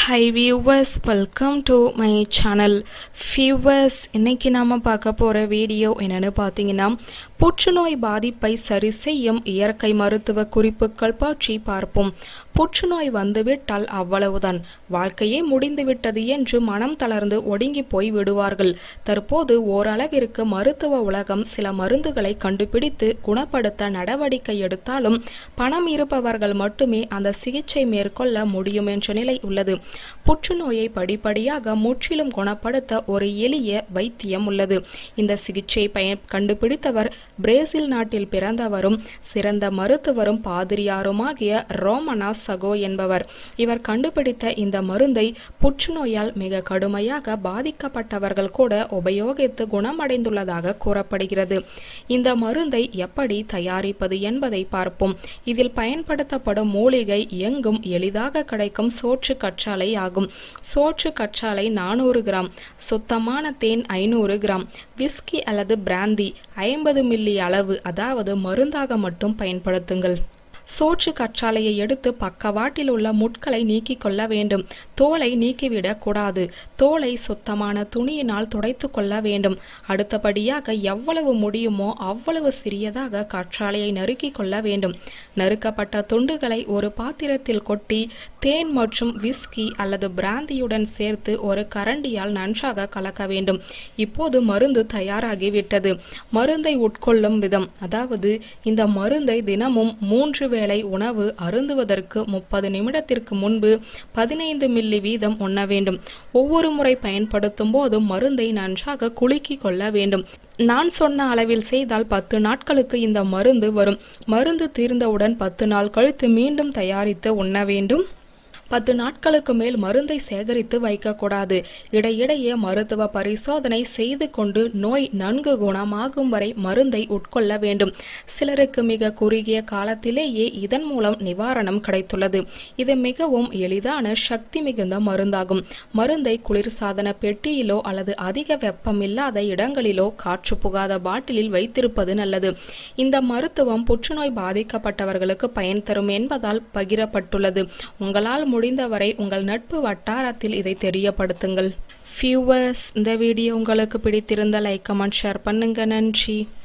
high viewers welcome to my channel viewers இன்னைக்கு நாம பார்க்க போகிற வீடியோ என்னன்னு பார்த்தீங்கன்னா புற்றுநோய் பாதிப்பை சரி செய்யும் இயற்கை மருத்துவ குறிப்புகள் பற்றி பார்ப்போம் புற்றுநோய் வந்துவிட்டால் அவ்வளவுதான் வாழ்க்கையே முடிந்துவிட்டது என்று மனம் தளர்ந்து ஒடுங்கி போய் விடுவார்கள் தற்போது ஓரளவிற்கு மருத்துவ உலகம் சில மருந்துகளை கண்டுபிடித்து குணப்படுத்த நடவடிக்கை எடுத்தாலும் பணம் இருப்பவர்கள் மட்டுமே அந்த சிகிச்சை மேற்கொள்ள முடியும் என்ற நிலை உள்ளது புற்றுநோயை படிப்படியாக முற்றிலும் குணப்படுத்த ஒரு எளிய வைத்தியம் உள்ளது இந்த சிகிச்சை பயன் கண்டுபிடித்தவர் பிரேசில் நாட்டில் பிறந்தவரும் சிறந்த மருத்துவரும் பாதிரியாருமாகிய ரோமனா சகோ என்பவர் இவர் கண்டுபிடித்த இந்த மருந்தை புற்றுநோயால் மிக கடுமையாக பாதிக்கப்பட்டவர்கள் கூட உபயோகித்து குணமடைந்துள்ளதாக கூறப்படுகிறது இந்த மருந்தை எப்படி தயாரிப்பது என்பதை பார்ப்போம் இதில் பயன்படுத்தப்படும் மூலிகை எங்கும் எளிதாக கிடைக்கும் சோற்று கற்றாழை ஆகும் சோற்று கற்றாழை நானூறு கிராம் சுத்தமான தேன் ஐநூறு கிராம் விஸ்கி அல்லது பிராந்தி ஐம்பது மில்லி அளவு அதாவது மருந்தாக மட்டும் பயன்படுத்துங்கள் சோற்று கற்றாழையை எடுத்து பக்கவாட்டில் உள்ள முட்களை நீக்கிக் கொள்ள வேண்டும் தோலை நீக்கிவிடக் கூடாது தோலை சுத்தமான துணியினால் துடைத்து கொள்ள வேண்டும் அடுத்தபடியாக எவ்வளவு முடியுமோ அவ்வளவு சிறியதாக கற்றாழையை நறுக்கிக் கொள்ள வேண்டும் நறுக்கப்பட்ட துண்டுகளை ஒரு பாத்திரத்தில் கொட்டி தேன் மற்றும் விஸ்கி அல்லது பிராந்தியுடன் சேர்த்து ஒரு கரண்டியால் நன்றாக கலக்க வேண்டும் இப்போது மருந்து தயாராகிவிட்டது மருந்தை உட்கொள்ளும் விதம் அதாவது இந்த மருந்தை தினமும் மூன்று வேளை உணவு அருந்துவதற்கு முப்பது நிமிடத்திற்கு முன்பு பதினைந்து மில்லி வீதம் உண்ண வேண்டும் ஒவ்வொரு முறை பயன்படுத்தும் போதும் மருந்தை நன்றாக குலுக்கிக் கொள்ள வேண்டும் நான் சொன்ன அளவில் செய்தால் பத்து நாட்களுக்கு இந்த மருந்து வரும் மருந்து தீர்ந்தவுடன் பத்து நாள் கழித்து மீண்டும் தயாரித்து உண்ண வேண்டும் பத்து நாட்களுக்கு மேல் மருந்தை சேகரித்து வைக்கக்கூடாது இடையிடையே மருத்துவ பரிசோதனை செய்து கொண்டு நோய் நன்கு குணமாகும் வரை மருந்தை உட்கொள்ள வேண்டும் சிலருக்கு மிக குறுகிய காலத்திலேயே இதன் மூலம் நிவாரணம் கிடைத்துள்ளது இது மிகவும் எளிதான சக்தி மிகுந்த மருந்தாகும் மருந்தை குளிர்சாதன பெட்டியிலோ அல்லது அதிக வெப்பம் இல்லாத இடங்களிலோ காற்று புகாத பாட்டிலில் வைத்திருப்பது நல்லது இந்த மருத்துவம் புற்றுநோய் பாதிக்கப்பட்டவர்களுக்கு பயன் தரும் என்பதால் பகிரப்பட்டுள்ளது உங்களால் முடிந்தவரை உங்கள் நட்பு வட்டாரத்தில் இதை தெரியப்படுத்துங்கள் ஃபியூவர்ஸ் இந்த வீடியோ உங்களுக்கு பிடித்திருந்த லைக் கமெண்ட் ஷேர் பண்ணுங்க நன்றி